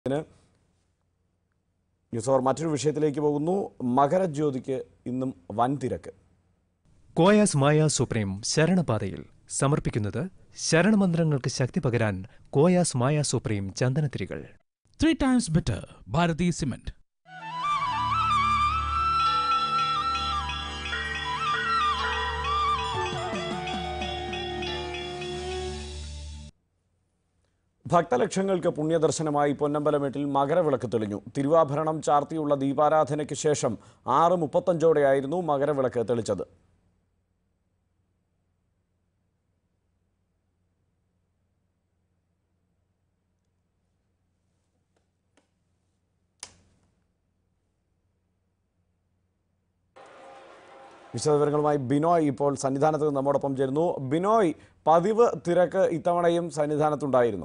ഇതിന് ന്യൂസ് അവർ മറ്റൊരു വിഷയത്തിലേക്ക് പോകുന്നു മകരജ്യോതിക്ക് ഇന്നും വൻ തിരക്ക് കോയാസ് മായ സുപ്രീം ശരണപാതയിൽ സമർപ്പിക്കുന്നത് ശരണമന്ത്രങ്ങൾക്ക് ശക്തി പകരാൻ കോയാസ് മായ സുപ്രീം ചന്ദനത്തിരികൾ Three times better, Bharati Cement. ഭക്തലക്ഷങ്ങൾക്ക് പുണ്യദർശനമായി പൊന്നമ്പലമേട്ടിൽ മകരവിളക്ക് തെളിഞ്ഞു തിരുവാഭരണം ചാർത്തിയുള്ള ദീപാരാധനയ്ക്ക് ശേഷം ആറ് മുപ്പത്തഞ്ചോടെയായിരുന്നു മകരവിളക്ക് തെളിച്ചത് വിശദവിവരങ്ങളുമായി ബിനോയ് ഇപ്പോൾ സന്നിധാനത്ത് നിന്ന് നമ്മോടൊപ്പം ചേരുന്നു ബിനോയ് പതിവ് തിരക്ക് ഇത്തവണയും സന്നിധാനത്തുണ്ടായിരുന്നു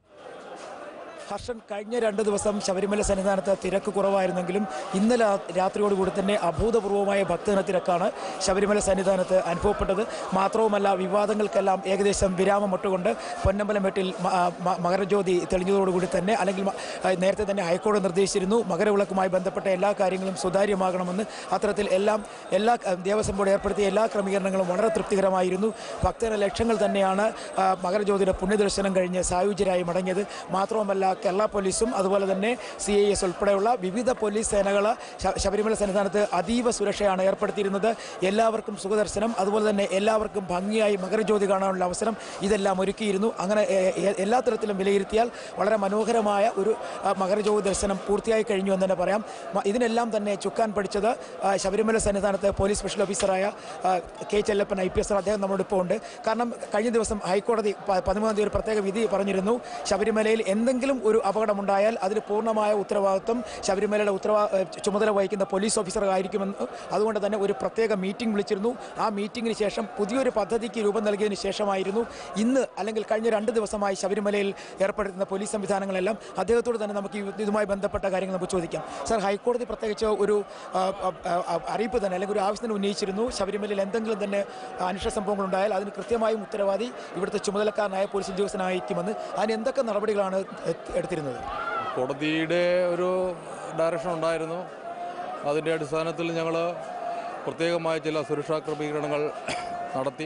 ഹർഷൻ കഴിഞ്ഞ രണ്ട് ദിവസം ശബരിമല സന്നിധാനത്ത് തിരക്ക് കുറവായിരുന്നെങ്കിലും ഇന്നലെ രാത്രിയോടുകൂടി തന്നെ അഭൂതപൂർവമായ ഭക്തജന തിരക്കാണ് ശബരിമല സന്നിധാനത്ത് അനുഭവപ്പെട്ടത് മാത്രവുമല്ല വിവാദങ്ങൾക്കെല്ലാം ഏകദേശം വിരാമം ഇട്ടുകൊണ്ട് പൊന്നമ്പലമേട്ടിൽ മ- ആ, മ- മകരജ്യോതി തെളിഞ്ഞതോടുകൂടി തന്നെ അല്ലെങ്കിൽ മ- ആ, നേരത്തെ തന്നെ ഹൈക്കോടതി നിർദ്ദേശിച്ചിരുന്നു മകരവിളക്കുമായി ബന്ധപ്പെട്ട എല്ലാ കാര്യങ്ങളും സുതാര്യമാകണമെന്ന് അത്തരത്തിൽ എല്ലാം എല്ലാ ആ, ദേവസ്വം ബോർഡ് ഏർപ്പെടുത്തിയ എല്ലാ ക്രമീകരണങ്ങളും വളരെ തൃപ്തികരമായിരുന്നു ഭക്തജന ലക്ഷങ്ങൾ തന്നെയാണ് ആ, മകരജ്യോതിയുടെ പുണ്യദർശനം കഴിഞ്ഞ് സായുജ്യരായി മടങ്ങിയത് മാത്രവുമല്ല കേരള പോലീസും അതുപോലെ തന്നെ സി ഐ എസ് ഉൾപ്പെടെയുള്ള വിവിധ പോലീസ് സേനകൾ ശബരിമല സന്നിധാനത്ത് അതീവ സുരക്ഷയാണ് ഏർപ്പെടുത്തിയിരുന്നത് എല്ലാവർക്കും സുഖദർശനം അതുപോലെ തന്നെ എല്ലാവർക്കും ഭംഗിയായി മകരജ്യോതി കാണാനുള്ള അവസരം ഇതെല്ലാം ഒരുക്കിയിരുന്നു അങ്ങനെ എ- എ- എല്ലാ തരത്തിലും വിലയിരുത്തിയാൽ വളരെ മനോഹരമായ ഒരു ആ, മകരജ്യോതി ദർശനം പൂർത്തിയായി കഴിഞ്ഞു എന്ന് തന്നെ പറയാം മ- ഇതിനെല്ലാം തന്നെ ചുക്കാൻ പഠിച്ചത് ആ, ശബരിമല സന്നിധാനത്ത് പോലീസ് സ്പെഷ്യൽ ഓഫീസറായ ആ, K Chellappan I P S അദ്ദേഹം നമ്മുടെ ഇപ്പോൾ ഉണ്ട് കാരണം കഴിഞ്ഞ ദിവസം ഹൈക്കോടതി പ- പതിമൂന്നാം തീയതി ഒരു പ്രത്യേക വിധി പറഞ്ഞിരുന്നു ശബരിമലയിൽ എന്തെങ്കിലും ഒരു അപകടമുണ്ടായാൽ അതിന് പൂർണ്ണമായ ഉത്തരവാദിത്വം ശബരിമലയുടെ ഉത്തരവാ ഏഹ് ചുമതല വഹിക്കുന്ന പോലീസ് ഓഫീസർ ആയിരിക്കുമെന്ന് അതുകൊണ്ട് തന്നെ ഒരു പ്രത്യേക മീറ്റിംഗ് വിളിച്ചിരുന്നു ആ മീറ്റിംഗിന് ശേഷം പുതിയൊരു പദ്ധതിക്ക് രൂപം നൽകിയതിന് ശേഷമായിരുന്നു ഇന്ന് അല്ലെങ്കിൽ കഴിഞ്ഞ രണ്ട് ദിവസമായി ശബരിമലയിൽ ഏർപ്പെടുത്തുന്ന പോലീസ് സംവിധാനങ്ങളെല്ലാം അദ്ദേഹത്തോട് തന്നെ നമുക്ക് ഈ ഇതുമായി ബന്ധപ്പെട്ട കാര്യങ്ങൾ നമുക്ക് ചോദിക്കാം സാർ ഹൈക്കോടതി പ്രത്യേകിച്ച് ഒരു ആ, ആ, ആ, അറിയിപ്പ് തന്നെ അല്ലെങ്കിൽ ഒരു ആവശ്യത്തിന് ഉന്നയിച്ചിരുന്നു ശബരിമലയിൽ എന്തെങ്കിലും തന്നെ അനിഷ്ട സംഭവങ്ങൾ ഉണ്ടായാൽ അതിന് കൃത്യമായും ഉത്തരവാദി ഇവിടുത്തെ ചുമതലക്കാരനായ പോലീസ് ഉദ്യോഗസ്ഥനായിരിക്കുമെന്ന് അതിന് എന്തൊക്കെ നടപടികളാണ് എ- എടുത്തിരുന്നത് കോടതിയുടെ ഒരു ഡയറക്ഷൻ ഉണ്ടായിരുന്നു അതിൻ്റെ അടിസ്ഥാനത്തിൽ ഞങ്ങൾ പ്രത്യേകമായ ചില സുരക്ഷാ ക്രമീകരണങ്ങൾ നടത്തി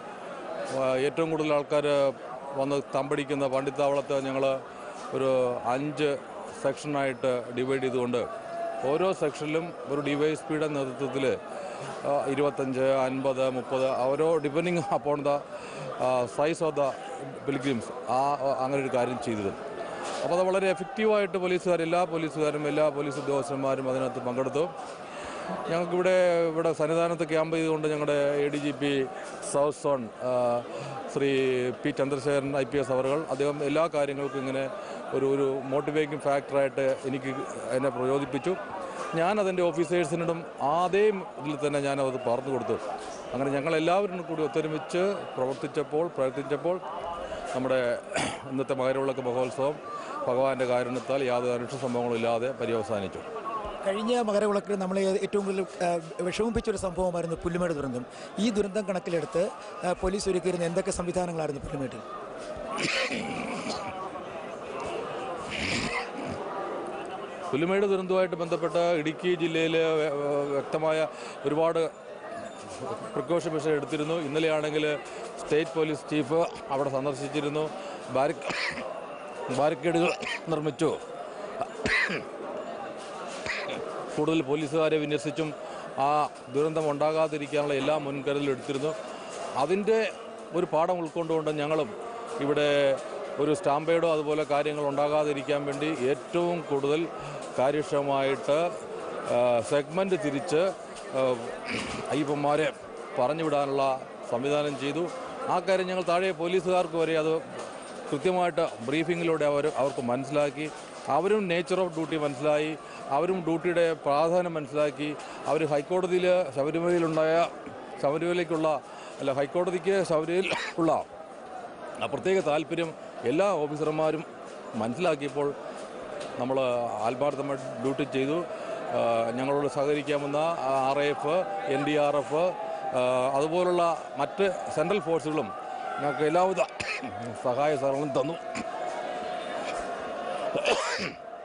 ആ, ഏറ്റവും കൂടുതൽ ആൾക്കാർ വന്ന് തമ്പടിക്കുന്ന പണ്ടിത്താവളത്തെ ഞങ്ങൾ ഒരു അഞ്ച് സെക്ഷനായിട്ട് ഡിവൈഡ് ചെയ്തുകൊണ്ട് ഓരോ സെക്ഷനിലും ഒരു ഡി വൈ എസ് പിയുടെ നേതൃത്വത്തിൽ ഇരുപത്തഞ്ച് അൻപത് മുപ്പത് ഓരോ depending upon the size of the pilgrims ആ അങ്ങനെ ഒരു കാര്യം ചെയ്തിരുന്നു അപ്പോൾ അത് വളരെ എഫക്റ്റീവായിട്ട് പോലീസുകാർ എല്ലാ പോലീസുകാരും എല്ലാ പോലീസ് ഉദ്യോഗസ്ഥന്മാരും അതിനകത്ത് പങ്കെടുത്തു ഞങ്ങൾക്കിവിടെ ഇവിടെ സന്നിധാനത്ത് ക്യാമ്പ് ചെയ്തുകൊണ്ട് ഞങ്ങളുടെ A D G P south zone ആ, Shri P Chandrasekharan I P S അവറുകൾ അദ്ദേഹം എല്ലാ കാര്യങ്ങൾക്കും ഇങ്ങനെ ഒരു ഒരു മോട്ടിവേറ്റിംഗ് ഫാക്ടറായിട്ട് എനിക്ക് എന്നെ പ്രചോദിപ്പിച്ചു ഞാൻ അതിൻ്റെ ഓഫീസേഴ്സിനോടും അതേ ഇതിൽ തന്നെ ഞാൻ അത് പറഞ്ഞു കൊടുത്തു അങ്ങനെ ഞങ്ങൾ എല്ലാവരും കൂടി ഒത്തൊരുമിച്ച് പ്രവർത്തിച്ചപ്പോൾ പ്രവർത്തിച്ചപ്പോൾ നമ്മുടെ ഇന്നത്തെ മകരവിളക്ക് മഹോത്സവം ഭഗവാന്റെ കാരുണ്യത്താൽ യാതൊരു അനിഷ്ട സംഭവങ്ങളും ഇല്ലാതെ പര്യവസാനിച്ചു കഴിഞ്ഞ മകരവിളക്കിൽ നമ്മളെ ഏറ്റവും കൂടുതൽ ആ, വിഷമിപ്പിച്ചൊരു സംഭവമായിരുന്നു പുല്ലുമേട് ദുരന്തം ഈ ദുരന്തം കണക്കിലെടുത്ത് ആ, പോലീസ് ഒരുക്കിയിരുന്ന എന്തൊക്കെ സംവിധാനങ്ങളായിരുന്നു പുല്ലുമേട്ടിൽ പുല്ലുമേട് ദുരന്തവുമായിട്ട് ബന്ധപ്പെട്ട് ഇടുക്കി ജില്ലയിൽ വ്യക്തമായ ഒരുപാട് പ്രിക്കോഷൻ മെഷർ എടുത്തിരുന്നു ഇന്നലെയാണെങ്കിൽ സ്റ്റേറ്റ് പോലീസ് ചീഫ് അവിടെ സന്ദർശിച്ചിരുന്നു ബാരിക് ബാരിക്കേഡുകൾ നിർമ്മിച്ചു കൂടുതൽ പോലീസുകാരെ വിന്യസിച്ചും ആ ദുരന്തം ഉണ്ടാകാതിരിക്കാനുള്ള എല്ലാ മുൻകരുതലും എടുത്തിരുന്നു അതിൻ്റെ ഒരു പാഠം ഉൾക്കൊണ്ടുകൊണ്ട് ഞങ്ങളും ഇവിടെ ഒരു സ്റ്റാമ്പേഡോ അതുപോലെ കാര്യങ്ങൾ ഉണ്ടാകാതിരിക്കാൻ വേണ്ടി ഏറ്റവും കൂടുതൽ കാര്യക്ഷമമായിട്ട് സെഗ്മെൻറ്റ് തിരിച്ച് ആ, അയ്യപ്പന്മാരെ പറഞ്ഞു വിടാനുള്ള സംവിധാനം ചെയ്തു ആ കാര്യം ഞങ്ങൾ താഴെ പോലീസുകാർക്ക് വരെ അത് കൃത്യമായിട്ട് ബ്രീഫിങ്ങിലൂടെ അവർ അവർക്ക് മനസ്സിലാക്കി അവരും നേച്ചർ ഓഫ് ഡ്യൂട്ടി മനസ്സിലായി അവരും ഡ്യൂട്ടിയുടെ പ്രാധാന്യം മനസ്സിലാക്കി അവർ ഹൈക്കോടതിയിൽ ശബരിമലയിലുണ്ടായ ശബരിമലയ്ക്കുള്ള അല്ല ഹൈക്കോടതിക്ക് ശബരിമലയിൽ ഉള്ള ആ പ്രത്യേക താല്പര്യം എല്ലാ ഓഫീസർമാരും മനസ്സിലാക്കിയപ്പോൾ നമ്മൾ ആത്മാർത്ഥമായി ഡ്യൂട്ടി ചെയ്തു ആ, ഞങ്ങളോട് സഹകരിക്കാമെന്ന R F N D R F അതുപോലുള്ള മറ്റ് സെൻട്രൽ ഫോഴ്സുകളും ഞങ്ങൾക്ക് എല്ലാവിധ സഹായ സഹകരണം തന്നു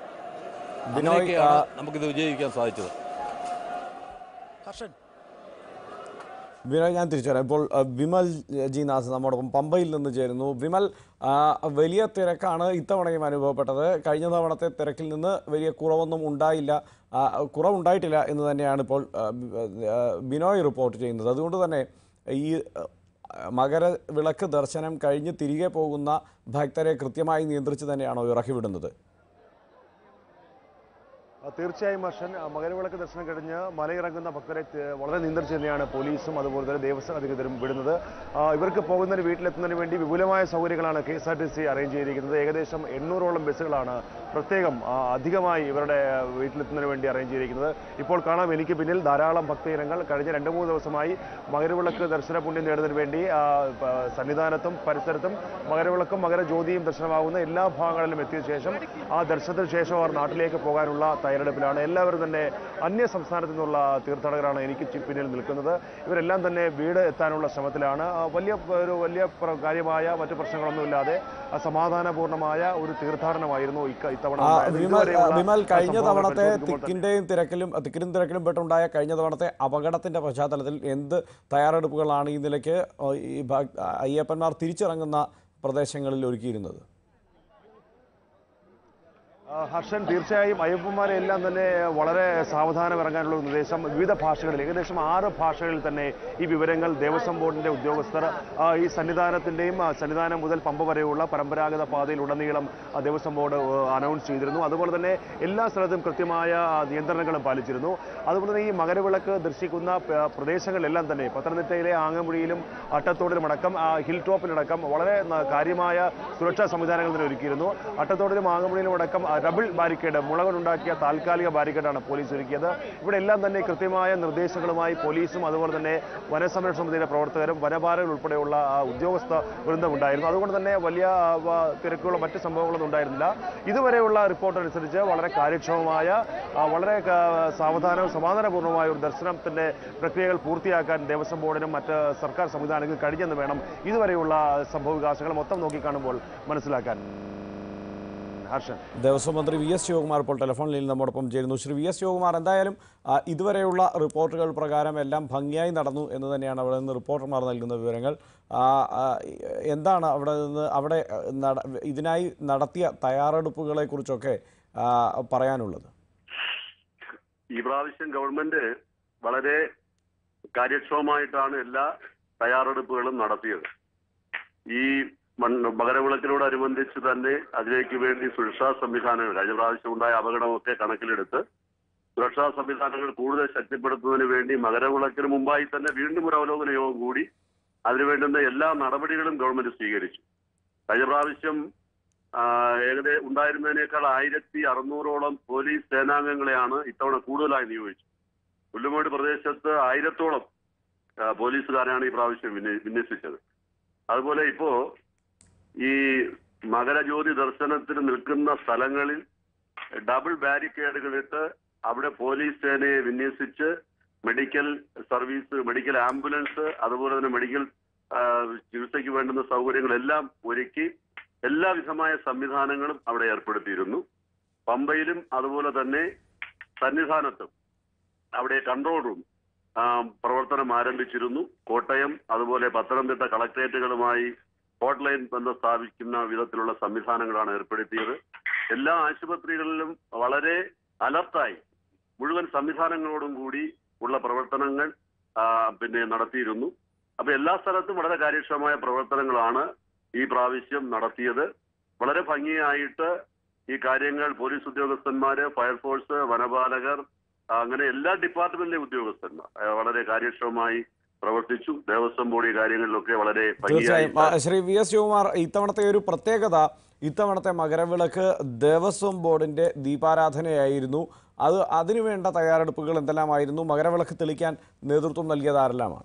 ബിനോയ് അങ്ങനെയൊക്കെയാണ് ആ, നമുക്കിത് വിജയിക്കാൻ സാധിച്ചത് ഹർഷൻ വിനോയ് ഞാൻ തിരിച്ചു വരാം ഇപ്പോൾ അഹ്, വിമൽ ജി നാഥ് നമ്മോടൊപ്പം പമ്പയിൽ നിന്ന് ചേരുന്നു വിമൽ ആ, വലിയ തിരക്കാണ് ഇത്തവണയും അനുഭവപ്പെട്ടത് കഴിഞ്ഞ തവണത്തെ തിരക്കിൽ നിന്ന് വലിയ കുറവൊന്നും ഉണ്ടായില്ല ആ, കുറവുണ്ടായിട്ടില്ല എന്ന് തന്നെയാണ് ഇപ്പോൾ ആ, ബി- ആ, ബിനോയ് റിപ്പോർട്ട് ചെയ്യുന്നത് അതുകൊണ്ട് തന്നെ ഈ ആ, മകരവിളക്ക് ദർശനം കഴിഞ്ഞ് തിരികെ പോകുന്ന ഭക്തരെ കൃത്യമായി നിയന്ത്രിച്ച് തന്നെയാണോ ഇറക്കി വിടുന്നത് ആ, തീർച്ചയായും ഹർഷൻ ആ, മകരവിളക്ക് ദർശനം കഴിഞ്ഞ് മലയിറങ്ങുന്ന ഭക്തരെ ത- വളരെ നിയന്ത്രിച്ച് തന്നെയാണ് പോലീസും അതുപോലെ തന്നെ ദേവസ്വം അധികൃതരും വിടുന്നത് ആ, ഇവർക്ക് പോകുന്നതിന് വീട്ടിലെത്തുന്നതിന് വേണ്ടി വിപുലമായ സൗകര്യങ്ങളാണ് K S R T C arrange ചെയ്തിരിക്കുന്നത് ഏകദേശം എണ്ണൂറോളം ബസ്സുകളാണ് പ്രത്യേകം ആ, അധികമായി ഇവരുടെ ആ, വീട്ടിലെത്തുന്നതിന് വേണ്ടി അറേഞ്ച് ചെയ്തിരിക്കുന്നത് ഇപ്പോൾ കാണാം എനിക്ക് പിന്നിൽ ധാരാളം ഭക്തജനങ്ങൾ കഴിഞ്ഞ രണ്ട് മൂന്ന് ദിവസമായി മകരവിളക്ക് ദർശന പുണ്യം നേടുന്നതിന് വേണ്ടി ആ, പ- സന്നിധാനത്തും പരിസരത്തും മകരവിളക്കും മകരജ്യോതിയും ദർശനമാകുന്ന എല്ലാ ഭാഗങ്ങളിലും എത്തിയ ശേഷം ആ ദർശനത്തിന് ശേഷം അവർ നാട്ടിലേക്ക് പോകാനുള്ള തയ്യാറെടുപ്പിലാണ് എല്ലാവരും തന്നെ അന്യ സംസ്ഥാനത്തു നിന്നുള്ള തീർത്ഥാടകരാണ് എനിക്ക് ചി- പിന്നിൽ നിൽക്കുന്നത് ഇവരെല്ലാം തന്നെ വീട് എത്താനുള്ള ശ്രമത്തിലാണ് ആ, വലിയ ഒരു വലിയ പ്ര- കാര്യമായ മറ്റു പ്രശ്നങ്ങളൊന്നുമില്ലാതെ ആ, സമാധാനപൂർണ്ണമായ ഒരു തീർത്ഥാടനമായിരുന്നു ഇക്ക- ഇത്തവണ ആ, ഉണ്ടായത്. വിമൽ ഇതുവരെയുള്ള വിമൽ കഴിഞ്ഞ സംഭവങ്ങൾ തവണത്തെ പരിശോധിക്കുമ്പോൾ തന്നെ- തിക്കിന്റെയും തിരക്കിലും തിക്കിനും തിരക്കിലും പെട്ടുണ്ടായ കഴിഞ്ഞ തവണത്തെ അപകടത്തിന്റെ പശ്ചാത്തലത്തിൽ എന്ത് തയ്യാറെടുപ്പുകളാണ് ഈ നിലയ്ക്ക് ആ, ഈ ഭ- അയ്യപ്പന്മാർ തിരിച്ചിറങ്ങുന്ന പ്രദേശങ്ങളിൽ ഒരുക്കിയിരുന്നത് ആ, ഹർഷൻ തീർച്ചയായും അയ്യപ്പന്മാരെ എല്ലാം തന്നെ വളരെ സാവധാനം ഇറങ്ങാനുള്ള ഒരു നിർദ്ദേശം വിവിധ ഭാഷകളിൽ ഏകദേശം ആറ് ഭാഷകളിൽ തന്നെ ഈ വിവരങ്ങൾ ദേവസ്വം ബോർഡിന്റെ ഉദ്യോഗസ്ഥർ ആ, ഈ സന്നിധാനത്തിന്റെയും ആ, സന്നിധാനം മുതൽ പമ്പ വരെയുള്ള പരമ്പരാഗത പാതയിൽ ഉടനീളം ആ, ദേവസ്വം ബോർഡ് അനൗൺസ് ചെയ്തിരുന്നു അതുപോലെ തന്നെ എല്ലാ സ്ഥലത്തും കൃത്യമായ ആ, നിയന്ത്രണങ്ങളും പാലിച്ചിരുന്നു അതുപോലെ തന്നെ ഈ മകരവിളക്ക് ദർശിക്കുന്ന പ- പ്രദേശങ്ങളിലെല്ലാം തന്നെ പത്തനംതിട്ടയിലെ ആങ്ങമുഴിയിലും അട്ടത്തോടിലുമടക്കം ആ, ഹിൽ ടോപ്പിലടക്കം വളരെ ന- കാര്യമായ സുരക്ഷാ സംവിധാനങ്ങൾ തന്നെ ഒരുക്കിയിരുന്നു അട്ടത്തോടിലും ആങ്ങമുഴിയിലും അടക്കം ആ, ഡബിൾ ബാരിക്കേഡ് മുളകൊണ്ടുണ്ടാക്കിയ താൽക്കാലിക ബാരിക്കേഡാണ് പോലീസ് ഒരുക്കിയത് ഇവിടെ എല്ലാം തന്നെ കൃത്യമായ നിർദ്ദേശങ്ങളുമായി പോലീസും അതുപോലെ തന്നെ വനസംരക്ഷണ സമിതിയുടെ പ്രവർത്തകരും വനപാലകർ ഉൾപ്പെടെയുള്ള ആ, ഉദ്യോഗസ്ഥ വൃന്ദം ഉണ്ടായിരുന്നു അതുകൊണ്ട് തന്നെ വലിയ ആ, വ- തിരക്കുകളോ മറ്റ് സംഭവങ്ങളൊന്നും ഉണ്ടായിരുന്നില്ല ഇതുവരെയുള്ള റിപ്പോർട്ട് അനുസരിച്ച് വളരെ കാര്യക്ഷമമായ ആ, വളരെ ക- സാവധാനവും സമാധാനപൂർണ്ണമായ ഒരു ദർശനത്തിന്റെ പ്രക്രിയകൾ പൂർത്തിയാക്കാൻ ദേവസ്വം ബോർഡിനും മറ്റ് സർക്കാർ സംവിധാനങ്ങൾക്ക് കഴിഞ്ഞെന്ന് വേണം ഇതുവരെയുള്ള സംഭവ വികാസങ്ങൾ മൊത്തം നോക്കിക്കാണുമ്പോൾ മനസ്സിലാക്കാൻ ഹർഷൻ ദേവസ്വം മന്ത്രി വി എസ് ശിവകുമാർ ഇപ്പോൾ ടെലിഫോണിൽ നമ്മോടൊപ്പം ചേരുന്നു ശ്രീ വി എസ് ശിവകുമാർ എന്തായാലും ആ, ഇതുവരെയുള്ള റിപ്പോർട്ടുകൾ പ്രകാരം എല്ലാം ഭംഗിയായി നടന്നു എന്ന് തന്നെയാണ് അവിടെ നിന്ന് റിപ്പോർട്ടർമാർ നൽകുന്ന വിവരങ്ങൾ ആ, ആ, എന്താണ് അവിടെ നിന്ന് അവിടെ ആ, നട- ഇതിനായി നടത്തിയ തയ്യാറെടുപ്പുകളെ കുറിച്ചൊക്കെ ആ, പറയാനുള്ളത് ഈ പ്രാവശ്യം ഗവൺമെന്റ് വളരെ കാര്യക്ഷമമായിട്ടാണ് എല്ലാ തയ്യാറെടുപ്പുകളും നടത്തിയത് ഈ മൺ- മകരവിളക്കിനോടനുബന്ധിച്ച് തന്നെ അതിലേക്ക് വേണ്ടി സുരക്ഷാ സംവിധാനങ്ങൾ കഴിഞ്ഞ പ്രാവശ്യം ഉണ്ടായ അപകടമൊക്കെ കണക്കിലെടുത്ത് സുരക്ഷാ സംവിധാനങ്ങൾ കൂടുതൽ ശക്തിപ്പെടുത്തുന്നതിന് വേണ്ടി മകരവിളക്കിന് മുമ്പായി തന്നെ വീണ്ടും ഒരു അവലോകന യോഗം കൂടി അതിനു വേണ്ടുന്ന എല്ലാ നടപടികളും ഗവൺമെന്റ് സ്വീകരിച്ചു കഴിഞ്ഞ പ്രാവശ്യം ആ, ഏകദേശം ഉണ്ടായിരുന്നതിനേക്കാൾ ആയിരത്തി അറുന്നൂറോളം പോലീസ് സേനാംഗങ്ങളെയാണ് ഇത്തവണ കൂടുതലായി നിയോഗിച്ചത് പുല്ലുമേട് പ്രദേശത്ത് ആയിരത്തോളം ആ, പോലീസുകാരാണ് ഈ പ്രാവശ്യം വിന്യ- വിന്യസിച്ചത് അതുപോലെ ഇപ്പോ ഈ മകരജ്യോതി ദർശനത്തിന് നിൽക്കുന്ന സ്ഥലങ്ങളിൽ ഡബിൾ ബാരിക്കേഡുകളിട്ട് അവിടെ പോലീസ് സേനയെ വിന്യസിച്ച് മെഡിക്കൽ സർവീസ് മെഡിക്കൽ ആംബുലൻസ് അതുപോലെ തന്നെ മെഡിക്കൽ ആ, ചികിത്സയ്ക്ക് വേണ്ടുന്ന സൗകര്യങ്ങളെല്ലാം ഒരുക്കി എല്ലാവിധമായ സംവിധാനങ്ങളും അവിടെ ഏർപ്പെടുത്തിയിരുന്നു പമ്പയിലും അതുപോലെ തന്നെ സന്നിധാനത്തും അവിടെ കൺട്രോൾ റൂം ആ, പ്രവർത്തനം ആരംഭിച്ചിരുന്നു കോട്ടയം അതുപോലെ പത്തനംതിട്ട കളക്ടറേറ്റുകളുമായി ഹോട്ട്ലൈൻ ബന്ധം സ്ഥാപിക്കുന്ന വിധത്തിലുള്ള സംവിധാനങ്ങളാണ് ഏർപ്പെടുത്തിയത് എല്ലാ ആശുപത്രികളിലും വളരെ അലർട്ടായി മുഴുവൻ സംവിധാനങ്ങളോടും കൂടി ഉള്ള പ്രവർത്തനങ്ങൾ ആ, പിന്നെ നടത്തിയിരുന്നു അപ്പൊ എല്ലാ സ്ഥലത്തും വളരെ കാര്യക്ഷമമായ പ്രവർത്തനങ്ങളാണ് ഈ പ്രാവശ്യം നടത്തിയത് വളരെ ഭംഗിയായിട്ട് ഈ കാര്യങ്ങൾ പോലീസ് ഉദ്യോഗസ്ഥന്മാര് ഫയർഫോഴ്സ് വനപാലകർ അങ്ങനെ എല്ലാ ഡിപ്പാർട്ട്മെന്റിലെ ഉദ്യോഗസ്ഥന്മാർ ആ, വളരെ കാര്യക്ഷമമായി പ്രവർത്തിച്ചു ദേവസ്വം ബോർഡ് ഈ കാര്യങ്ങളിലൊക്കെ വളരെ തീർച്ചയായും ആ, ഭംഗിയായി ശ്രീ വി എസ് ശിവകുമാർ ഇത്തവണത്തെ ഒരു പ്രത്യേകത ഇത്തവണത്തെ മകരവിളക്ക് ദേവസ്വം ബോർഡിന്റെ ദീപാരാധനയായിരുന്നു അത് അതിനുവേണ്ട തയ്യാറെടുപ്പുകൾ എന്തെല്ലാമായിരുന്നു മകരവിളക്ക് തെളിക്കാൻ നേതൃത്വം നൽകിയത് ആരെല്ലാമാണ്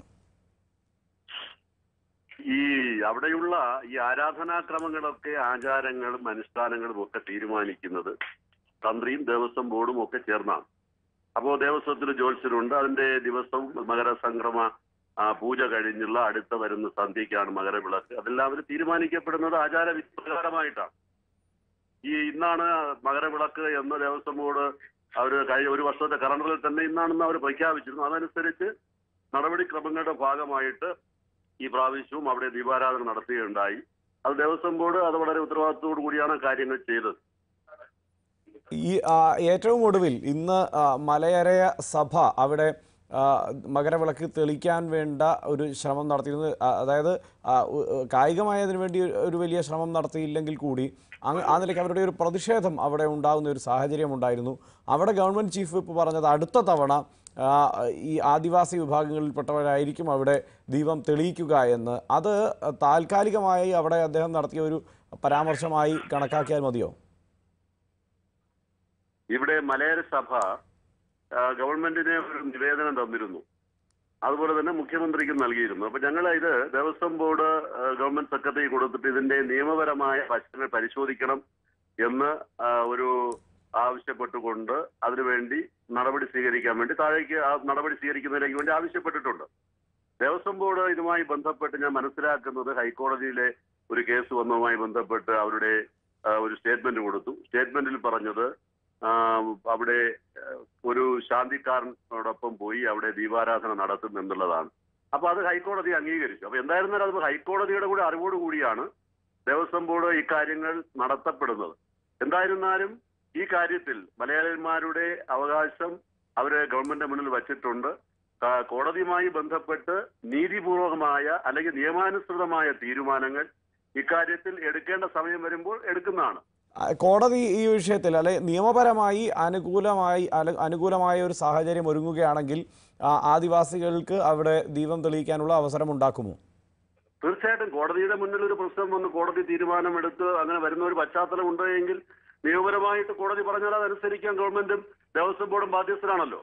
ഈ അവിടെയുള്ള ഈ ആരാധനാക്രമങ്ങളൊക്കെ ആചാരങ്ങളും അനുഷ്ഠാനങ്ങളും ഒക്കെ തീരുമാനിക്കുന്നത് തന്ത്രിയും ദേവസ്വം ബോർഡും ഒക്കെ ചേർന്നാണ് അപ്പോൾ ദേവസ്വത്തിന് ജ്യോത്സ്യരുണ്ട് അതിന്റെ ദിവസവും മകരസംക്രമ ആ, പൂജ കഴിഞ്ഞുള്ള അടുത്ത വരുന്ന സന്ധ്യയ്ക്കാണ് മകരവിളക്ക് അതെല്ലാം അവർ തീരുമാനിക്കപ്പെടുന്നത് ആചാര വിപ്രകാരമായിട്ടാണ് ഈ ഇന്നാണ് മകരവിളക്ക് എന്ന് ദേവസ്വം ബോർഡ് അവർ കഴിഞ്ഞ ഒരു വർഷത്തെ കലണ്ടറിൽ തന്നെ ഇന്നാണെന്ന് അവർ പ്രഖ്യാപിച്ചിരുന്നു അതനുസരിച്ച് നടപടിക്രമങ്ങളുടെ ഭാഗമായിട്ട് ഈ പ്രാവശ്യവും അവിടെ ദീപാരാധന നടത്തുകയുണ്ടായി അത് ദേവസ്വം ബോർഡ് അത് വളരെ ഉത്തരവാദിത്തത്തോടു കൂടിയാണ് കാര്യങ്ങൾ ചെയ്തത് ഈ ആ, ഏറ്റവും ഒടുവിൽ ഇന്ന് ആ, മലയരയ സഭ അവിടെ ആ, മകരവിളക്ക് തെളിക്കാൻ വേണ്ട ഒരു ശ്രമം നടത്തിയിരുന്നു ആ, അതായത് ആ, ഉ- ഉ- കായികമായതിനു വേണ്ടി ഒരു വലിയ ശ്രമം നടത്തിയില്ലെങ്കിൽ കൂടി അങ്ങ് ആ നിലയ്ക്ക് അവരുടെ ഒരു പ്രതിഷേധം അവിടെ ഉണ്ടാകുന്ന ഒരു സാഹചര്യം ഉണ്ടായിരുന്നു അവിടെ ഗവൺമെൻറ് ചീഫ് വിപ്പ് പറഞ്ഞത് അടുത്ത തവണ ആ, ഈ ആദിവാസി വിഭാഗങ്ങളിൽപ്പെട്ടവരായിരിക്കും അവിടെ ദീപം തെളിയിക്കുക എന്ന് അത് താൽക്കാലികമായി അവിടെ അദ്ദേഹം നടത്തിയ ഒരു പരാമർശമായി കണക്കാക്കിയാൽ മതിയോ ഇവിടെ മലയാള സഭ ആ, ഗവൺമെന്റിന് ഒരു നിവേദനം തന്നിരുന്നു അതുപോലെ തന്നെ മുഖ്യമന്ത്രിക്ക് നൽകിയിരുന്നു അപ്പൊ ഞങ്ങൾ ഇത് ദേവസ്വം ബോർഡ് ആ, ഗവൺമെന്റ് സെക്രട്ടറി കൊടുത്തിട്ട് ഇതിന്റെ നിയമപരമായ വശങ്ങൾ പരിശോധിക്കണം എന്ന് ആ, ഒരു ആവശ്യപ്പെട്ടുകൊണ്ട് അതിനുവേണ്ടി നടപടി സ്വീകരിക്കാൻ വേണ്ടി താഴേക്ക് ആ നടപടി സ്വീകരിക്കുന്നതിലേക്ക് വേണ്ടി ആവശ്യപ്പെട്ടിട്ടുണ്ട് ദേവസ്വം ബോർഡ് ഇതുമായി ബന്ധപ്പെട്ട് ഞാൻ മനസ്സിലാക്കുന്നത് ഹൈക്കോടതിയിലെ ഒരു കേസ് വന്നതുമായി ബന്ധപ്പെട്ട് അവരുടെ ആ, ഒരു സ്റ്റേറ്റ്മെന്റ് കൊടുത്തു സ്റ്റേറ്റ്മെന്റിൽ പറഞ്ഞത് ആ, അവിടെ ആ, ഒരു ശാന്തിക്കാരനോടൊപ്പം പോയി അവിടെ ദീപാരാധന നടത്തും എന്നുള്ളതാണ് അപ്പൊ അത് ഹൈക്കോടതി അംഗീകരിച്ചു അപ്പൊ എന്തായിരുന്നാലും അത് ഹൈക്കോടതിയുടെ കൂടെ അറിവോട് കൂടിയാണ് ദേവസ്വം ബോർഡ് ഇക്കാര്യങ്ങൾ നടത്തപ്പെടുന്നത് എന്തായിരുന്നാലും ഈ കാര്യത്തിൽ മലയാളിമാരുടെ അവകാശം അവര് ഗവൺമെന്റിന്റെ മുന്നിൽ വച്ചിട്ടുണ്ട് ആ, കോടതിയുമായി ബന്ധപ്പെട്ട് നീതിപൂർവകമായ അല്ലെങ്കിൽ നിയമാനുസൃതമായ തീരുമാനങ്ങൾ ഇക്കാര്യത്തിൽ എടുക്കേണ്ട സമയം വരുമ്പോൾ എടുക്കുന്നതാണ് ആ, കോടതി ഈ വിഷയത്തിൽ അല്ലെ നിയമപരമായി അനുകൂലമായി അല- അനുകൂലമായ ഒരു സാഹചര്യം ഒരുങ്ങുകയാണെങ്കിൽ ആ, ആദിവാസികൾക്ക് അവിടെ ദീപം തെളിയിക്കാനുള്ള അവസരം ഉണ്ടാക്കുമോ തീർച്ചയായിട്ടും കോടതിയുടെ മുന്നിൽ ഒരു പ്രശ്നം വന്ന് കോടതി തീരുമാനമെടുത്ത് അങ്ങനെ വരുന്ന ഒരു പശ്ചാത്തലം ഉണ്ട് എങ്കിൽ നിയമപരമായിട്ട് കോടതി പറഞ്ഞാൽ അതനുസരിക്കാൻ ഗവൺമെന്റും ദേവസ്വം ബോർഡും ബാധ്യസ്ഥരാണല്ലോ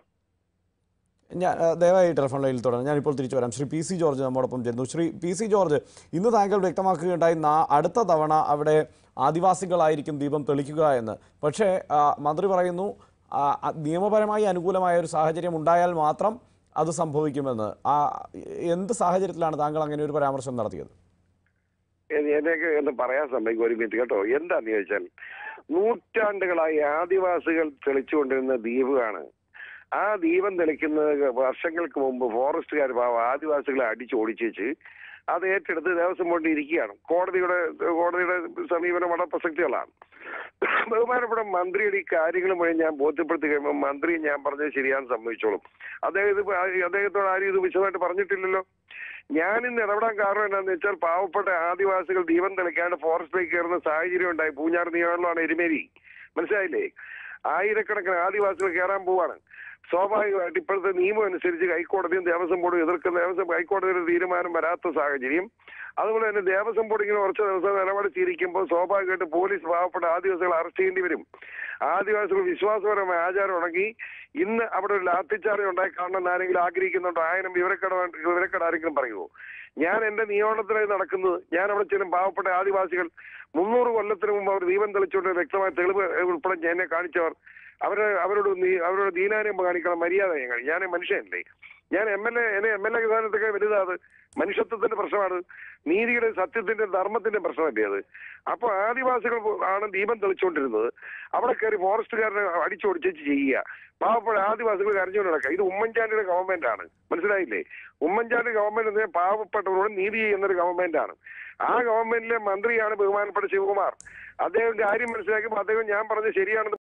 ഞാൻ ആ, ദയവായി ടെലിഫോൺ ലൈനിൽ തുടരാം ഞാനിപ്പോൾ തിരിച്ചു വരാം ശ്രീ പി സി ജോർജ് നമ്മോടൊപ്പം ചേരുന്നു ശ്രീ പി സി ജോർജ് ഇന്ന് താങ്കൾ വ്യക്തമാക്കുകയുണ്ടായി നാ- അടുത്ത തവണ അവിടെ ആദിവാസികളായിരിക്കും ദീപം തെളിക്കുക എന്ന് പക്ഷേ ആ, മന്ത്രി പറയുന്നു ആ, ആ, നിയമപരമായി അനുകൂലമായ ഒരു സാഹചര്യം ഉണ്ടായാൽ മാത്രം അത് സംഭവിക്കുമെന്ന് ആ എന്ത് സാഹചര്യത്തിലാണ് താങ്കൾ അങ്ങനെ ഒരു പരാമർശം നടത്തിയത് എന്നെയൊക്കെ ഒന്ന് പറയാൻ സമ്മതിക്കും ഒരു മിനിറ്റ് കേട്ടോ എന്താന്ന് ചോദിച്ചാൽ നൂറ്റാണ്ടുകളായി ആദിവാസികൾ തെളിച്ചുകൊണ്ടിരുന്ന ദ്വീപാണ് ആ ദീപം തെളിക്കുന്നത് വർഷങ്ങൾക്ക് മുമ്പ് ഫോറസ്റ്റുകാർ പാവം ആദിവാസികളെ അടിച്ചോടിച്ചേച്ച് അത് ഏറ്റെടുത്ത് ദേവസ്വം ബോർഡിൽ ഇരിക്കുകയാണ് കോടതിയുടെ കോടതിയുടെ സമീപനം വളരെ പ്രസക്തികളാണ് ബഹുമാനപ്പെട്ട മന്ത്രിയുടെ ഈ കാര്യങ്ങൾ മുഴുവൻ ഞാൻ ബോധ്യപ്പെടുത്തി കഴിയുമ്പോൾ മന്ത്രി ഞാൻ പറഞ്ഞത് ശരിയാന്ന് സമ്മതിച്ചോളും അദ്ദേഹം ഇത് അദ്ദേഹത്തോട് ആരും ഇത് വിശദമായിട്ട് പറഞ്ഞിട്ടില്ലല്ലോ ഞാൻ ഇന്ന് ഇടപെടാൻ കാരണം എന്താണെന്ന് വെച്ചാൽ പാവപ്പെട്ട ആദിവാസികൾ ദീപം തെളിക്കാണ്ട് ഫോറസ്റ്റിലേക്ക് കയറുന്ന സാഹചര്യം ഉണ്ടായി പൂഞ്ഞാർ നിയമങ്ങളിലാണ് എരുമേലി മനസ്സിലായില്ലേ ആയിരക്കണക്കിന് ആദിവാസികൾ കയറാൻ പോവാണ് സ്വാഭാവികമായിട്ട് ഇപ്പോഴത്തെ നിയമം അനുസരിച്ച് ഹൈക്കോടതിയും ദേവസ്വം ബോർഡും എതിർക്കുന്ന ദേവസ്വം ഹൈക്കോടതിയുടെ തീരുമാനം വരാത്ത സാഹചര്യം അതുപോലെ തന്നെ ദേവസ്വം ബോർഡ് ഇങ്ങനെ കുറച്ച് ദിവസം നിലപാട് സ്വീകരിക്കുമ്പോൾ സ്വാഭാവികമായിട്ട് പോലീസ് പാവപ്പെട്ട ആദിവാസികളെ അറസ്റ്റ് ചെയ്യേണ്ടി വരും ആദിവാസികൾ വിശ്വാസപരമായ ആചാരം ഉണങ്ങി ഇന്ന് അവിടെ ഒരു ലാത്തിച്ചാർജ് ഉണ്ടായി കാണണം ആരെങ്കിലും ആഗ്രഹിക്കുന്നുണ്ടോ ആയിരം വിവരക്കട വിവരക്കട ആരെങ്കിലും പറയുമോ ഞാൻ എന്റെ നിയമനത്തിനായി നടക്കുന്നത് ഞാൻ അവിടെ ചെല്ലും പാവപ്പെട്ട ആദിവാസികൾ മുന്നൂറ് കൊല്ലത്തിന് മുമ്പ് അവർ ദീപം തെളിച്ചുകൊണ്ട് വ്യക്തമായ തെളിവ് ഉൾപ്പെടെ എന്നെ കാണിച്ചവർ അവരെ അവരോട് നീ- അവരോട് ദീനാനം കാണിക്കണം മര്യാദ ഞാൻ കാണിക്കും ഞാൻ മനുഷ്യനല്ലേ ഞാൻ എം എൽ എ എന്നെ എം എൽ എ സ്ഥാനത്തൊക്കെ വലുതാ അത് മനുഷ്യത്വത്തിന്റെ പ്രശ്നമാണ് നീതിയുടെ സത്യത്തിന്റെ ധർമ്മത്തിന്റെ പ്രശ്നമല്ലേ അത് അപ്പൊ ആദിവാസികൾ ആണ് ദീപം തെളിച്ചുകൊണ്ടിരുന്നത് അവിടെ കയറി ഫോറസ്റ്റുകാരനെ അടിച്ചോടിച്ച് ചെയ്യുക പാവപ്പെട്ട ആദിവാസികൾ കരഞ്ഞുകൊണ്ട് നടക്കുക ഇത് ഉമ്മൻചാണ്ടിയുടെ ഗവൺമെന്റ് ആണ് മനസ്സിലായില്ലേ ഉമ്മൻചാണ്ടി ഗവൺമെന്റ് എന്ന് പറഞ്ഞാൽ പാവപ്പെട്ടവരോട് നീതി ചെയ്യുന്ന ഒരു ഗവൺമെന്റ് ആണ് ആ ഗവൺമെന്റിലെ മന്ത്രിയാണ് ബഹുമാനപ്പെട്ട ശിവകുമാർ അദ്ദേഹം കാര്യം മനസ്സിലാക്കിയപ്പോൾ അദ്ദേഹം ഞാൻ പറഞ്ഞത് ശരിയാണെന്ന്